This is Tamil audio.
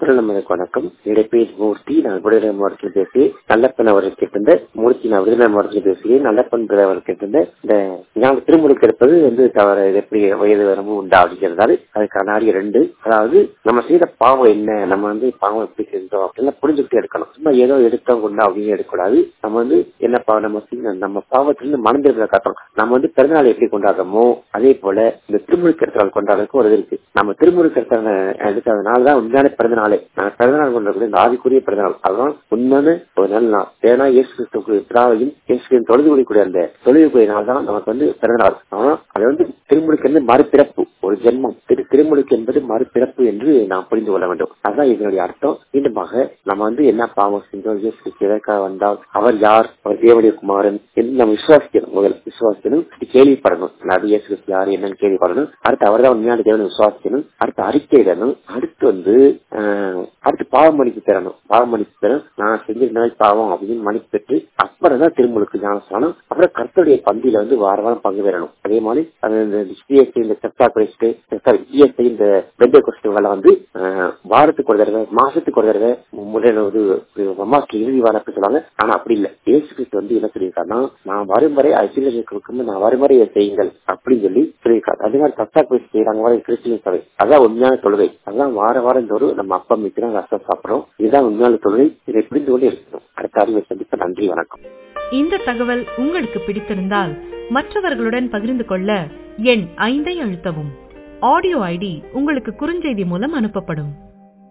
நமக்கு வணக்கம் என்னுடைய பேர் மூர்த்தி நான் விடுதலை மாவட்டத்தில் பேசி நல்லப்பன் அவர்கள் கேட்டிருந்த மூர்த்தி நான் விடுதலை மாவட்டத்தில் பேசுகிறேன் நல்லப்பன் பிள்ளை அவர்கள் கேட்டிருந்த இந்த நாங்கள் திருமுழுக்கு எடுப்பது வந்து தவறு இது எப்படி வயது வரமும் உண்டா அப்படிங்கிறதால அதுக்கான ஆடிய ரெண்டு அதாவது நம்ம செய்த பாவம் என்ன நம்ம வந்து பாவம் எப்படி செஞ்சோம் அப்படின்னா புரிஞ்சுக்கிட்டே எடுக்கணும் சும்மா ஏதோ எடுத்தோம் கொண்டா அப்படின்னு எடுக்கக்கூடாது நம்ம வந்து என்ன பாவம் நம்ம செஞ்ச- நம்ம பாவத்திலிருந்து மனந்திருந்த காட்டணும் நம்ம வந்து பிறந்தநாள் எப்படி கொண்டாடுறோமோ அதே போல இந்த திருமுழுக்கு எடுத்தால் கொண்டாடுறதுக்கு ஒரு இது இருக்கு நம்ம திருமுழுக்கு எடுத்த எடுத்ததுனால தான் உண்மையான பிறந்த நாளே நான் பிறந்த நாள் கொண்டாடுறது இந்த ஆதிக்குரிய பிறந்த நாள் அதுதான் உண்மையான ஒரு நல்ல நாள் ஏன்னா இயேசு கிறிஸ்துக்கு பிதாவையும் இயேசு கிறிஸ்துவின் தொழுது கூடிய அந்த தொழுதுக்குரிய நாள் தான் நமக்கு வந்து பிறந்த நாள் ஆனா அது வந்து திருமுழுக்கு வந்து மறுபிறப்பு ஒரு ஜென்மம் திரு திருமுழுக்கு என்பது மறுபிறப்பு என்று நாம் புரிந்து கொள்ள வேண்டும் அதுதான் இதனுடைய அர்த்தம் மீண்டுமாக நம்ம வந்து என்ன பாவம் செஞ்சோம் இயேசு கிறிஸ்து எதற்காக வந்தால் அவர் யார் அவர் தேவனுடைய குமாரன் என்று நம்ம விசுவாசிக்கணும் முதல் விசுவாசிக்கணும் இது கேள்விப்படணும் அது இயேசு கிறிஸ்து யார் என்னன்னு கேள்விப்படணும் அடுத்து அவர் தான் உண்மையான தேவனை விசுவாசிக்கணும் அடுத்து அறிக்கையிடணும் அடுத்து வந்து ஆஹ், அடுத்து பாவ மன்னிப்பு பெறணும் பாவ மன்னிப்பு பெறணும் நான் செஞ்சிருந்தால் பாவம் அப்படின்னு மன்னிப்பு பெற்று அப்புறம் தான் திருமுழுக்கு ஞானஸ்தானம் அப்புறம் கர்த்தருடைய பந்தியில வந்து வார வாரம் பங்கு பெறணும் அதே மாதிரி அது இந்த சிஎஸ்ஐ இந்த செப்டா கிரைஸ்ட் சாரி சிஎஸ்ஐ இந்த பெண்டே கொஸ்டிவெல்லாம் வந்து ஆஹ், வாரத்துக்கு ஒரு தடவை மாசத்துக்கு ஒரு தடவை முதல்ல வந்து மாசத்துக்கு இறுதி வாரம் அப்படி சொல்லுவாங்க ஆனா அப்படி இல்லை இயேசு கிறிஸ்து வந்து என்ன சொல்லியிருக்காருன்னா நான் வரும் வரை ஐசிலேஷன் கொடுக்கும் நான் வரும் வரை இதை செய்யுங்கள் அப்படின்னு சொல்லி சொல்லியிருக்காரு அதே மாதிரி தத்தா கிறிஸ்து செய்யறாங்க வரை கிறிஸ்டியன் சபை அதான் உண்மையான தொழுகை அதான் வார வாரம் தோறும் நம்ம அப்பம் வைக்கிறோம் ரசம் சாப்பிடுறோம் இதுதான் உண்மையான தொழுகை இதை புரிந்து கொண்டு இருக்கணும் அடுத்த அறிவை சந்திப்ப நன்றி வணக்கம் இந்த தகவல் உங்களுக்கு பிடித்திருந்தால் மற்றவர்களுடன் பகிர்ந்து கொள்ள எண் ஐந்தை அழுத்தவும் ஆடியோ ஐடி உங்களுக்கு குறுஞ்செய்தி மூலம் அனுப்பப்படும்